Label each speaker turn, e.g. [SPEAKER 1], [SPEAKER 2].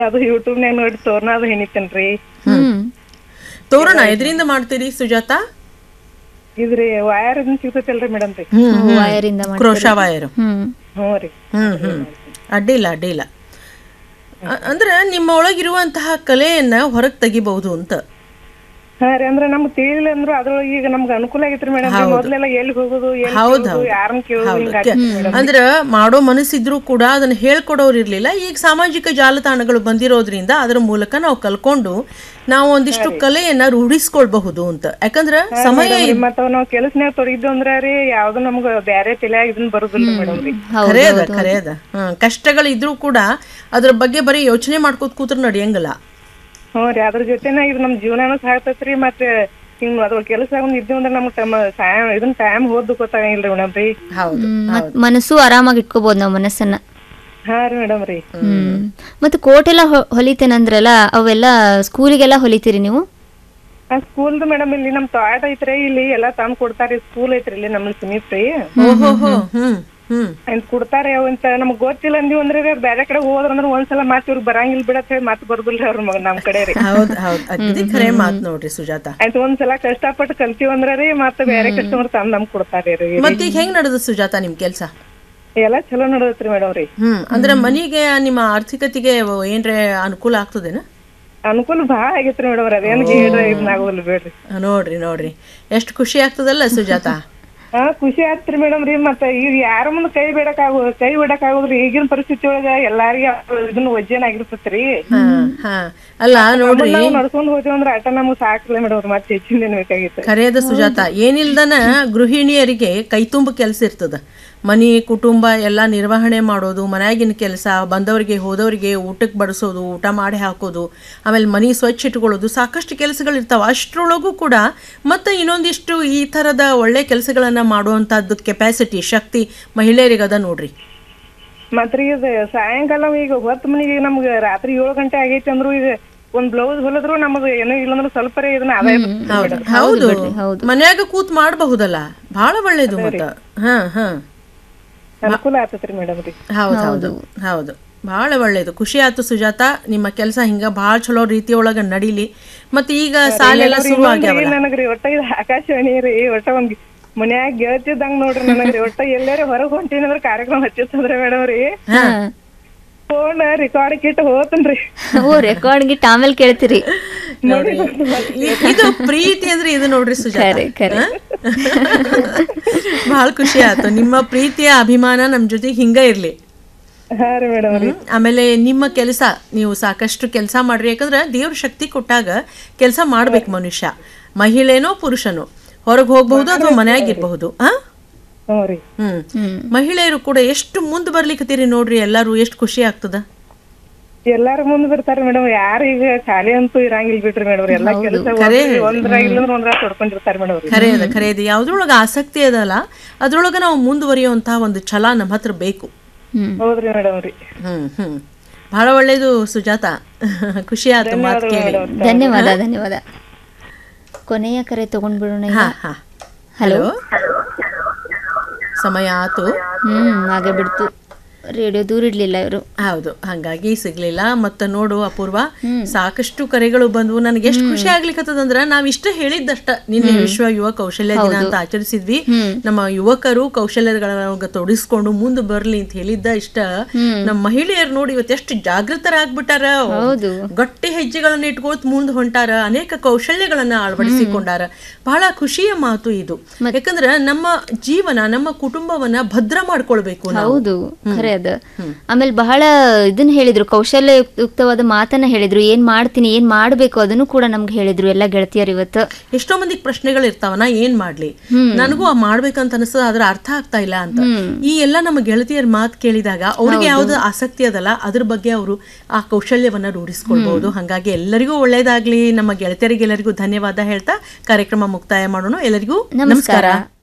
[SPEAKER 1] ಅದು ಯೂಟ್ಯೂಬ್ನಾಗ ನೋಡಿ ತೋರ್ನ ಅದು ಹೆಣಿತೇನ್ರಿ
[SPEAKER 2] ಹ್ಮ್
[SPEAKER 3] ತೋರಣ ಎದರಿಂದ ಮಾಡ್ತೀರಿ ಸುಜಾತ
[SPEAKER 1] ಇದ್ರಿ ವಯರ್ ಇದನ್ ಸಿಗ್ತೈತಲ್ರಿ ಮೇಡಮ್ ರೀ
[SPEAKER 2] ವಯರಿಂದ ಮಾಡಿ
[SPEAKER 3] ಕ್ರೋಶಾ ವಾಯರ್
[SPEAKER 2] ಹ್ಮ್
[SPEAKER 1] ಹ್ಞೂ ರೀ
[SPEAKER 3] ಹ್ಮ್ ಹ್ಮ್ ಅಡ್ಡಿಲ್ಲ ಅಡ್ಡಿಲ್ಲ ಅ- ಅಂದ್ರೆ ನಿಮ್ಮ ಒಳಗಿರುವಂತಹ ಕಲೆಯನ್ನ ಹೊರಗೆ ತೆಗಿಬಹುದು ಅಂತ
[SPEAKER 1] ಹಾ ರೀ ಅಂದ್ರೆ ನಮ್ಗ್ ತಿಳಿಲಿಲ್ಲ ಅಂದ್ರು ಅದ್ರೊಳಗೆ ಈಗ ನಮ್ಗೆ ಅನುಕೂಲ ಆಗೈತ್ರಿ ಮೇಡಮ್ ಮೊದ್ಲೆಲ್ಲ ಎಲ್ಲಿ ಹೋಗುದು ಎಲ್ಲಿ
[SPEAKER 3] ಹೌದ್
[SPEAKER 1] ಕೇಳುದು,
[SPEAKER 3] ಹೌದ್.
[SPEAKER 1] ಯಾರನ್ನ ಕೇಳುದು
[SPEAKER 3] ಹೌದು.
[SPEAKER 1] ಹಿಂಗಾಗಿ
[SPEAKER 3] ಕೆ- ಅಂದ್ರ ಮಾಡೋ ಮನಸ್ಸಿದ್ರು ಕೂಡ ಅದನ್ನ ಹೇಳ್ಕೊಡೋರು ಇರ್ಲಿಲ್ಲ ಈಗ ಸಾಮಾಜಿಕ ಜಾಲತಾಣಗಳು ಬಂದಿರೋದ್ರಿಂದ ಅದರ ಮೂಲಕ ನಾವು ಕಲ್ಕೊಂಡು ನಾವು ಒಂದಿಷ್ಟು ಕಲೆಯನ್ನ ರೂಢಿಸ್ಕೊಳ್ಬಹುದು ಅಂತ ಯಾಕಂದ್ರ ಸಮಯ
[SPEAKER 1] ಮತ್ತ ನಾವ್ ಕೆಲಸನ್ಯಾಗ ತೊಡಗಿದ್ದು ಅಂದ್ರ ರೀ ಯಾವ್ದು ನಮ್ಗ ಬ್ಯಾರೆ ತಲ್ಯಾಗ ಇದನ್ ಬರುದಿಲ್ಲ ಮೇಡಮ್ ರೀ
[SPEAKER 3] ಖರೆ ಅದ ಖರೆ ಅದ ಹ್ಮ್ ಕಷ್ಟಗಳು ಇದ್ರೂ ಕೂಡ ಅದ್ರ ಬಗ್ಗೆ ಬರೀ ಯೋಚನೆ ಮಾಡ್ಕೋತ ಕೂತ್ರ ನಡೆಯಂಗಿಲ್ಲ
[SPEAKER 1] ಹ್ಞೂ ರೀ ಅದ್ರ ಜೊತೆನ ಇದು ನಮ್ ಜೀವನಾನು ಸಾಕ್ತೈತ್ರಿ ಮತ್ತೆ ಹಿಂಗ್ ಅದ್ರ ಕೆಲಸ ಇದ್ದೀವಿ ಅಂದ್ರೆ ನಮ್ಗ್ ಟೈಮ್ ಇದನ್ ಟೈಮ್ ಹೋದ್ ಗೊತ್ತಾಗಂಗಿಲ್ರಿ ಮೇಡಮ್ ರೀ
[SPEAKER 3] ಹೌದು
[SPEAKER 2] ಹ್ಮ್, ಮತ್ ಮನಸ್ಸು ಆರಾಮಾಗಿ ಇಟ್ಕೋಬಹುದು ನಾವು ಮನಸ್ಸನ್ನ
[SPEAKER 1] ಹಾ ರೀ ಮೇಡಮ್ ರೀ
[SPEAKER 2] ಹ್ಮ್ ಮತ್ತೆ ಕೋಟ್ ಎಲ್ಲ ಹೊ- ಹೊಲಿತೇನಂದ್ರಲ್ಲ ಅವೆಲ್ಲ ಸ್ಕೂಲಿಗೆಲ್ಲ ಹೊಲಿತೀರಿ ನೀವು
[SPEAKER 1] ಆ ಸ್ಕೂಲ್ದು ಮೇಡಮ್ ಇಲ್ಲಿ ನಮ್ ತೋಟ ಐತ್ರಿ ಇಲ್ಲಿ ಎಲ್ಲಾ ತಂದ್ ಕೊಡ್ತಾರಿ ಸ್ಕೂಲ್ ಐತ್ರಿ ಇಲ್ಲಿ ನಮ್ಮಲ್ಲಿ ಸಮೀಪ ರೀ
[SPEAKER 3] ಓಹೋ ಹೋ ಹ್ಮ್ ಹ್ಮ್
[SPEAKER 1] ಅಂತ ಕೊಡ್ತಾರೆ ಅಂತ ನಮ್ಗ್ ಗೊತ್ತಿಲ್ಲ ಅಂದಿವ್ ಅಂದ್ರೆ ರೀ ಬ್ಯಾರೆ ಕಡೆ ಹೋದ್ರ ಅಂದ್ರೆ ಒಂದ್ಸಲ ಮಾತ್ ಇವ್ರು ಬರಂಗಿಲ್ಲ ಬಿಡತ್ ಹೇಳಿ ಮಾತ್ ಬರುದಿಲ್ರಿ ಅವ್ರ ಮಗ ನಮ್ ಕಡೆ ರೀ
[SPEAKER 3] ಹೌದ್ ಹೌದ್ ಅಗದಿ ಖರೆ ಮಾತ್ ನೋಡ್ರಿ ಸುಜಾತ
[SPEAKER 1] ಆಯ್ತು ಒಂದ್ಸಲ ಕಷ್ಟಪಟ್ಟು ಕಲ್ತೀವ್ ಅಂದ್ರ ರೀ ಮತ್ತೆ ಬೇರೆ ಕಸ್ಟಮರ್ ತಂದ್ ನಮ್ಗ್ ಕೊಡ್ತಾರಿ ರೀ
[SPEAKER 3] ಮತ್ತೀಗ ಹೆಂಗ್ ನಡೆದ ಸುಜಾತ ನಿಮ್ ಕೆಲ್ಸ
[SPEAKER 1] ಎಲ್ಲಾ ಚಲೋ ನಡದತ್ರಿ ಮೇಡಮ್ ರೀ
[SPEAKER 3] ಹ್ಮ್ ಅಂದ್ರೆ ಮನಿಗೆ ನಿಮ್ಮ ಆರ್ಥಿಕತೆಗೆ ಏನ್ರೆ ಅನುಕೂಲ ಆಗ್ತದೇನ
[SPEAKER 1] ಅನುಕೂಲ ಭಾಳ ಆಗೈತ್ರಿ ಮೇಡಮ್ ರೀ ಅದೇನ್ ಹೇಳ್ರಿ ಇದನ್ನಾಗೋದಿಲ್ಲ ಬಿಡ್ರಿ
[SPEAKER 3] ನೋಡ್ರಿ ನೋಡ್ರಿ ಎಷ್ಟು ಖುಷಿ ಆಗ್ತದಲ್ಲ ಸುಜಾತ
[SPEAKER 1] ಹಾ ಖುಷಿ ಆತ್ರಿ ಮೇಡಮ್ ರೀ ಮತ್ತ ಈಗ ಯಾರ ಮುಂದ್ ಕೈ ಬಿಡಕ್ ಆಗೋ ಕೈ ಬಿಡಕ್ ಆಗೋದ್ರಿ ಈಗಿನ ಪರಿಸ್ಥಿತಿ ಒಳಗ ಎಲ್ಲಾರಿಗ ಇದನ್ನ ವಜ್ಜೇನ್ ಆಗಿರ್ತೈತ್ರಿ
[SPEAKER 3] ಹಾ ಹಾ ಅಲ್ಲ ನೋಡ್ರಿ
[SPEAKER 1] ನಾವು ನಡ್ಕೊಂಡ್ ಹೋದ್ವಿ ಅಂದ್ರ ಆಟ ನಮ್ಗ್ ಸಾಕಲ್ಲ ಮೇಡಮ್ ಮತ್ತೆ ಹೆಚ್ಚಿನ ಏನ್ ಬೇಕಾಗಿತ್ತು
[SPEAKER 3] ಖರೆಯದ ಸುಜಾತ ಏನಿಲ್ದನ ಗೃಹಿಣಿಯರಿಗೆ ಕೈತುಂಬ ಕೆಲಸ ಇರ್ತದ ಮನಿ ಕುಟುಂಬ ಎಲ್ಲ ನಿರ್ವಹಣೆ ಮಾಡೋದು ಮನ್ಯಾಗಿನ ಕೆಲಸ ಬಂದವರಿಗೆ ಹೋದವರಿಗೆ ಊಟಕ್ಕೆ ಬಡಿಸೋದು ಊಟ ಮಾಡಿ ಹಾಕೋದು ಆಮೇಲೆ ಮನಿ ಸ್ವಚ್ಛ ಇಟ್ಕೊಳ್ಳೋದು ಸಾಕಷ್ಟು ಕೆಲಸಗಳು ಇರ್ತಾವ ಅಷ್ಟರೊಳಗೂ ಕೂಡ ಮತ್ತೆ ಇನ್ನೊಂದಿಷ್ಟು ಈ ಥರದ ಒಳ್ಳೆ ಕೆಲಸಗಳನ್ನ ಮಾಡುವಂಥದ್ದು ಕೆಪಾಸಿಟಿ ಶಕ್ತಿ ಮಹಿಳೆಯರಿಗೆ ಅದ ನೋಡ್ರಿ
[SPEAKER 1] ಮತ್ರಿ ಇದು ಸಾಯಂಕಾಲ ಈಗ ಹೊತ್ತು ಮನಿಗೆ ನಮ್ಗ ರಾತ್ರಿ ಏಳು ಗಂಟೆ ಆಗೈತಿ ಅಂದ್ರು ಈಗ ಒಂದ್ ಬ್ಲೌಸ್ ಹೊಲದ್ರು ನಮಗ ಏನೋ ಇಲ್ಲಂದ್ರ ಸ್ವಲ್ಪ ಇದನ್ನ ಆದಾಯ ಬರ್ತೈತ್ರಿ madam.
[SPEAKER 3] ಹೌದು ಮನ್ಯಾಗ ಕೂತ್ ಮಾಡಬಹುದಲ್ಲ ಬಹಳ ಒಳ್ಳೇದು ಮತ್ತ ಹಾ ಹಾ
[SPEAKER 1] ಅನುಕೂಲ ಆತತ್ರಿ ಮೇಡಮ್ ರೀ
[SPEAKER 3] ಹೌದು ಹೌದು ಹೌದು ಭಾಳ ಒಳ್ಳೇದು ಖುಷಿ ಆಯ್ತು ಸುಜಾತ ನಿಮ್ಮ ಕೆಲಸ ಹಿಂಗ ಭಾಳ ಚಲೋ ರೀತಿಯೊಳಗ ನಡೀಲಿ ಮತ್ತೆ ಈಗ ಸಾಲೆಲ್ಲ ಶುರು ಆಗ್ಯಾವಲ್ಲ
[SPEAKER 1] ನನಗ್ರಿ ಒಟ್ಟ ಇದು ಆಕಾಶವಾಣಿ ರೀ ಒಟ್ಟ ಒಂದ್ ಮನ್ಯಾಗ ಗೆಳತಿದ್ದಂಗ ನೋಡ್ರಿ ನನಗ್ರಿ ಒಟ್ಟ ಎಲ್ಲಾರ ಹೊರಗ್ ಹೊಂಟೀನಿ ಅಂದ್ರ ಕಾರ್ಯಕ್ರಮ ಹಚ್ಚಿತ್ತಂದ್ರ ಮೇಡಮ್ ರೀ
[SPEAKER 3] ಹಾ
[SPEAKER 1] ಫೋನ್ ರೆಕಾರ್ಡ್ ಇಟ್ಟು ಹೋತನ್ರಿ
[SPEAKER 2] ಓ ರೆಕಾರ್ಡ್ ಗಿಟ್ ಆಮೇಲೆ ಕೇಳ್ತೀರಿ
[SPEAKER 3] ನೋಡ್ರಿ ಇ- ಇದು ಪ್ರೀತಿ ಅಂದ್ರೆ ಇದು ನೋಡ್ರಿ ಸುಜಾತ
[SPEAKER 2] ಖರೆ ಖರೆ
[SPEAKER 3] ಬಹಳ ಖುಷಿ ಆಯ್ತು ನಿಮ್ಮ ಪ್ರೀತಿಯ ಅಭಿಮಾನ ನಮ್ ಜೊತೆಗೆ ಹಿಂಗ ಇರ್ಲಿ
[SPEAKER 1] ಹಾ ರೀ ಮೇಡಮ್ ರೀ
[SPEAKER 3] ಹ್ಮ್. ಆಮೇಲೆ ನಿಮ್ಮ ಕೆಲಸ ನೀವು ಸಾಕಷ್ಟು ಕೆಲಸ ಮಾಡ್ರಿ ಯಾಕಂದ್ರೆ ದೇವ್ರ ಶಕ್ತಿ ಕೊಟ್ಟಾಗ ಕೆಲಸ ಮಾಡ್ಬೇಕು ಮನುಷ್ಯ ಮಹಿಳೆನೋ ಪುರುಷನೋ ಹೊರಗೆ ಹೋಗ್ಬಹುದು ಅಥವಾ ಮನ್ಯಾಗಿರ್ಬಹುದು ಆ
[SPEAKER 1] ಹ್ಞೂ ರೀ
[SPEAKER 3] ಹ್ಮ್
[SPEAKER 2] ಹ್ಮ್
[SPEAKER 3] ಮಹಿಳೆಯರು ಕೂಡ ಎಷ್ಟು ಮುಂದೆ ಬರ್ಲಿಕ್ಕತ್ತೀರಿ ನೋಡ್ರಿ ಎಲ್ಲರೂ ಎಷ್ಟು ಖುಷಿ ಆಗ್ತದ
[SPEAKER 1] ಎಲ್ಲಾರು ಮುಂದ್ ಬರ್ತಾರ ಮೇಡಮ್ ಯಾರು ಈಗ ಖಾಲಿ ಅಂತೂ ಇರಂಗಿಲ್ಲ ಬಿಡ್ರಿ ಮೇಡಮ್ ರೀ ಎಲ್ಲಾ ಕೆಲಸ ಒಂದ್ರ ಇಲ್ಲಂದ್ರ ಒಂದ್ರ ತೊಡ್ಕೊಂಡಿರ್ತಾರ ಮೇಡಮ್ ರೀ
[SPEAKER 3] ಖರೆ ಅದ ಖರೆ ಅದ ಯಾವ್ದ್ರೊಳಗ ಆಸಕ್ತಿ ಅದಲ್ಲ ಅದ್ರೊಳಗ ನಾವು ಮುಂದುವರಿಯುವಂತಹ ಒಂದು ಛಲ ನಮ್ಮ ಹತ್ರ ಬೇಕು
[SPEAKER 2] ಹ್ಮ್
[SPEAKER 1] ಹೌದ್ರಿ ಮೇಡಮ್ ರೀ
[SPEAKER 3] ಹ್ಮ್ ಹ್ಮ್ ಬಹಳ ಒಳ್ಳೇದು ಸುಜಾತ ಖುಷಿ ಆಯ್ತು ಮಾತು ಕೇಳಿ
[SPEAKER 2] ಧನ್ಯವಾದ ಧನ್ಯವಾದ ಕೊನೆಯ ಕರೆ ತಗೊಂಡ್ಬಿಡೋಣ ಈಗ
[SPEAKER 3] ಹಾ ಹಾ
[SPEAKER 2] ಹಲೋ
[SPEAKER 3] ಸಮಯ ಆತು
[SPEAKER 2] ಹ್ಮ್ ಹಾಗೆ ಬಿಡ್ತು ರೇಡಿಯೋ ದೂರ ಇಡ್ಲಿಲ್ಲ ಇವರು
[SPEAKER 3] ಹೌದು ಹಂಗಾಗಿ ಸಿಗ್ಲಿಲ್ಲ ಮತ್ತೆ ನೋಡು ಅಪೂರ್ವ ಸಾಕಷ್ಟು ಕರೆಗಳು ಬಂದ್ವು ನನಗೆ ಎಷ್ಟು ಖುಷಿ ಆಗ್ಲಿಕ್ಕತ್ತದಂದ್ರ ನಾವ್ ಇಷ್ಟ ಹೇಳಿದ್ದಷ್ಟ ನಿನ್ನೆ ವಿಶ್ವ ಯುವ ಕೌಶಲ್ಯ ದಿನ ಅಂತ ಆಚರಿಸಿದ್ವಿ ನಮ್ಮ ಯುವಕರು ಕೌಶಲ್ಯಗಳೊಳಗ ತೊಡಗಿಸ್ಕೊಂಡು ಮುಂದೆ ಬರ್ಲಿ ಅಂತ ಹೇಳಿದ್ದ ಇಷ್ಟ ನಮ್ಮ ಮಹಿಳೆಯರು ನೋಡಿ ಇವತ್ತು ಎಷ್ಟು ಜಾಗೃತರಾಗ್ಬಿಟ್ಟಾರ
[SPEAKER 2] ಹೌದು
[SPEAKER 3] ಗಟ್ಟಿ ಹೆಜ್ಜೆಗಳನ್ನ ಇಟ್ಕೋತ್ ಮುಂದೆ ಹೊಂಟಾರ ಅನೇಕ ಕೌಶಲ್ಯಗಳನ್ನ ಅಳವಡಿಸಿಕೊಂಡಾರ ಬಹಳ ಖುಷಿಯ ಮಾತು ಇದು ಯಾಕಂದ್ರ ನಮ್ಮ ಜೀವನ ನಮ್ಮ ಕುಟುಂಬವನ್ನ ಭದ್ರ ಮಾಡ್ಕೊಳ್ಬೇಕು ನಾವು
[SPEAKER 2] ಹೌದು ಖರೆ ಅದ ಆಮೇಲೆ ಬಹಳ ಇದನ್ನ ಹೇಳಿದ್ರು ಕೌಶಲ್ಯ ಯುಕ್ತವಾದ ಮಾತನ್ನ ಹೇಳಿದ್ರು ಏನ್ ಮಾಡ್ತೀನಿ ಏನ್ ಮಾಡ್ಬೇಕು ಅದನ್ನು ಕೂಡ ನಮ್ಗೆ ಹೇಳಿದ್ರು ಎಲ್ಲ ಗೆಳತಿಯರು ಇವತ್ತು
[SPEAKER 3] ಎಷ್ಟೋ ಮಂದಿಗೆ ಪ್ರಶ್ನೆಗಳು ಇರ್ತಾವ ನಾ ಏನ್ ಮಾಡ್ಲಿ ನನಗೂ ಆ ಮಾಡ್ಬೇಕಂತ ಅನಿಸ್ತದ ಅದ್ರ ಅರ್ಥ ಆಗ್ತಾ ಇಲ್ಲ ಅಂತ ಈ ಎಲ್ಲ ನಮ್ಮ ಗೆಳತಿಯರ ಮಾತು ಕೇಳಿದಾಗ ಅವ್ರಿಗೆ ಯಾವ್ದು ಆಸಕ್ತಿ ಅದಲ್ಲ ಅದ್ರ ಬಗ್ಗೆ ಅವರು ಆ ಕೌಶಲ್ಯವನ್ನ ರೂಢಿಸ್ಕೊಳ್ಬಹುದು ಹಾಗಾಗಿ ಎಲ್ಲರಿಗೂ ಒಳ್ಳೇದಾಗ್ಲಿ ನಮ್ಮ ಗೆಳತಿಯರಿಗೆಲ್ಲರಿಗೂ ಧನ್ಯವಾದ ಹೇಳ್ತಾ ಕಾರ್ಯಕ್ರಮ ಮುಕ್ತಾಯ ಮಾಡೋಣ ಎಲ್ಲರಿಗೂ ನಮಸ್ಕಾರ